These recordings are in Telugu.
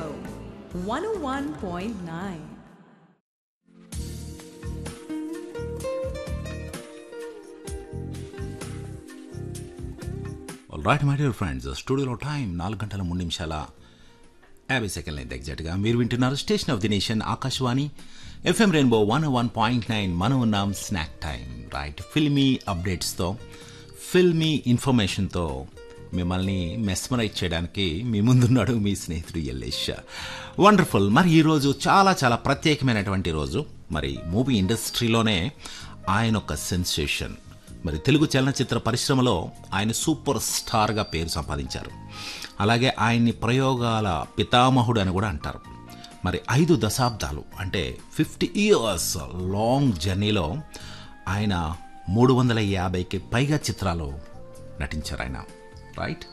Rainbow 101.9. Right my dear friends స్టూడియోలో టైం నాలుగు గంటల మూడు నిమిషాల యాభై సెకండ్లు అయింది ఎగ్జాక్ట్గా మీరు వింటున్నారు station of the nation Akashvani FM Rainbow one one point nine మనం ఉన్నాం స్నాక్ టైం రైట్ ఫిల్మీ అప్డేట్స్తో ఫిల్మీ ఇన్ఫర్మేషన్తో మిమ్మల్ని మెస్మరైజ్ చేయడానికి మీ ముందున్నాడు మీ స్నేహితుడు యల్లేష్ వండర్ఫుల్ మరి ఈరోజు చాలా చాలా ప్రత్యేకమైనటువంటి రోజు మరి మూవీ ఇండస్ట్రీలోనే ఆయన ఒక సెన్సేషన్ మరి తెలుగు చలనచిత్ర పరిశ్రమలో ఆయన సూపర్ స్టార్గా పేరు సంపాదించారు అలాగే ఆయన్ని ప్రయోగాల పితామహుడు అని కూడా అంటారు మరి ఐదు దశాబ్దాలు అంటే ఫిఫ్టీ ఇయర్స్ లాంగ్ జర్నీలో ఆయన మూడు వందల యాభైకి పైగా చిత్రాలు నటించారు ఆయన రైట్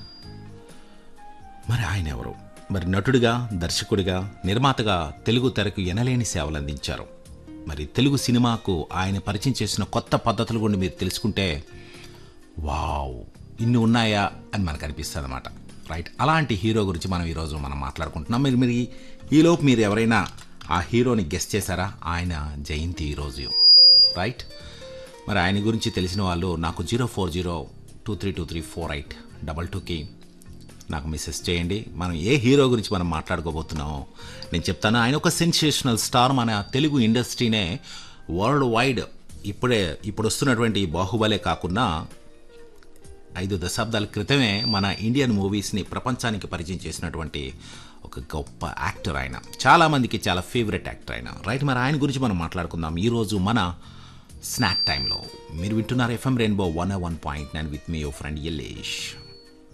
మరి ఆయన ఎవరు మరి నటుడిగా దర్శకుడిగా నిర్మాతగా తెలుగు తెరకు ఎనలేని సేవలు అందించారు మరి తెలుగు సినిమాకు ఆయన పరిచయం చేసిన కొత్త పద్ధతులు కూడా మీరు తెలుసుకుంటే వావ్ ఇన్ని ఉన్నాయా అని మనకు అనిపిస్తుంది అనమాట రైట్ అలాంటి హీరో గురించి మనం ఈరోజు మనం మాట్లాడుకుంటున్నాం మీరు మీరు ఈ- ఈలోపు మీరు ఎవరైనా ఆ హీరోని గెస్ట్ చేశారా ఆయన జయంతి ఈరోజు రైట్ మరి ఆయన గురించి తెలిసిన వాళ్ళు నాకు zero four zero two three two three four eight double టూకి నాకు మెసేజ్ చేయండి మనం ఏ హీరో గురించి మనం మాట్లాడుకోబోతున్నామో నేను చెప్తాను ఆయన ఒక సెన్సేషనల్ స్టార్ మన తెలుగు ఇండస్ట్రీనే వరల్డ్ వైడ్ ఇప్పుడే ఇప్పుడు వస్తున్నటువంటి ఈ బాహుబలే కాకుండా ఐదు దశాబ్దాల క్రితమే మన ఇండియన్ మూవీస్ని ప్రపంచానికి పరిచయం చేసినటువంటి ఒక గొప్ప యాక్టర్ ఆయన చాలామందికి చాలా ఫేవరెట్ యాక్టర్ ఆయన రైట్ మరి ఆయన గురించి మనం మాట్లాడుకుందాం ఈరోజు మన స్నాక్ టైంలో మీరు వింటున్నారు FM Rainbow one one point nine with me your friend యల్లేష్